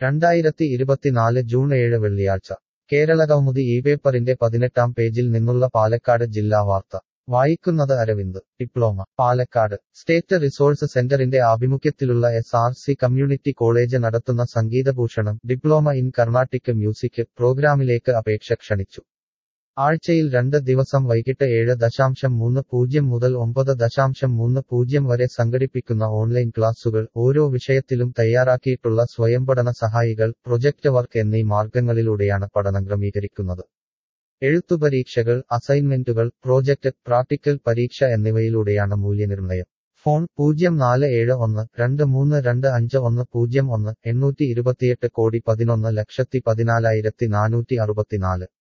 രണ്ടായിരത്തി ഇരുപത്തിനാല് ജൂൺ ഏഴ് വെള്ളിയാഴ്ച കേരളകൗമുദി ഈ പേപ്പറിന്റെ പതിനെട്ടാം പേജിൽ നിന്നുള്ള പാലക്കാട് ജില്ലാ വാർത്ത വായിക്കുന്നത് Aravind diploma Palakkad state resource സെന്ററിന്റെ ആഭിമുഖ്യത്തിലുള്ള S R C community college നടത്തുന്ന സംഗീതഭൂഷണം ഡിപ്ലോമ ഇൻ കർണാട്ടിക് മ്യൂസിക് പ്രോഗ്രാമിലേക്ക് അപേക്ഷ ക്ഷണിച്ചു ആഴ്ചയിൽ രണ്ട് ദിവസം വൈകിട്ട് ഏഴ് ദശാംശം മൂന്ന് പൂജ്യം മുതൽ ഒമ്പത് ദശാംശം മൂന്ന് പൂജ്യം വരെ സംഘടിപ്പിക്കുന്ന ഓൺലൈൻ ക്ലാസുകൾ ഓരോ വിഷയത്തിലും തയ്യാറാക്കിയിട്ടുള്ള സ്വയംപഠന സഹായികൾ പ്രൊജക്ട് വർക്ക് എന്നീ മാർഗങ്ങളിലൂടെയാണ് പഠനം ക്രമീകരിക്കുന്നത് എഴുത്തുപരീക്ഷകൾ അസൈൻമെന്റുകൾ പ്രോജക്ട് പ്രാക്ടിക്കൽ പരീക്ഷ എന്നിവയിലൂടെയാണ് മൂല്യനിർണ്ണയം ഫോൺ പൂജ്യം നാല് ഏഴ് ഒന്ന് രണ്ട് മൂന്ന് രണ്ട് അഞ്ച് ഒന്ന് പൂജ്യം ഒന്ന് എണ്ണൂറ്റി ഇരുപത്തിയെട്ട് കോടി പതിനൊന്ന് ലക്ഷത്തി പതിനാലായിരത്തി നാനൂറ്റി അറുപത്തിനാല്